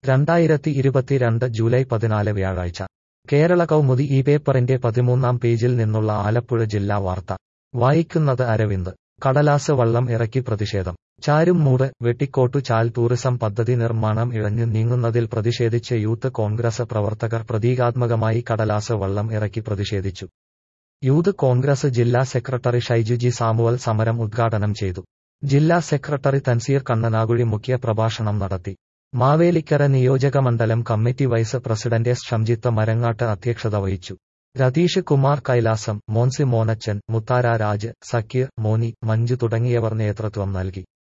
രണ്ടായിരത്തി ഇരുപത്തിരണ്ട് ജൂലൈ പതിനാല് വ്യാഴാഴ്ച കേരള കൗമുദി ഈ പേപ്പറിന്റെ പതിമൂന്നാം പേജിൽ നിന്നുള്ള ആലപ്പുഴ ജില്ലാ വാർത്ത വായിക്കുന്നത് അരവിന്ദ് കടലാസ് വള്ളം ഇറക്കി പ്രതിഷേധം ചാരുമൂട് വെട്ടിക്കോട്ടു ചാൽ ടൂറിസം പദ്ധതി നിർമ്മാണം ഇഴഞ്ഞു നീങ്ങുന്നതിൽ പ്രതിഷേധിച്ച് യൂത്ത് കോൺഗ്രസ് പ്രവർത്തകർ പ്രതീകാത്മകമായി കടലാസ് വള്ളം ഇറക്കി പ്രതിഷേധിച്ചു യൂത്ത് കോൺഗ്രസ് ജില്ലാ സെക്രട്ടറി ഷൈജുജി സാമുവൽ സമരം ഉദ്ഘാടനം ചെയ്തു ജില്ലാ സെക്രട്ടറി തൻസീർ കണ്ണനാകുഴി മുഖ്യ പ്രഭാഷണം നടത്തി മാവേലിക്കര നിയോജകമണ്ഡലം committee vice president S Shamjith Marangattu അധ്യക്ഷത വഹിച്ചു രതീഷ് കുമാർ കൈലാസം മോൻസി മോനച്ചൻ മുത്താര രാജ് സക്കീർ മോനി മഞ്ജു തുടങ്ങിയവർ നേതൃത്വം നൽകി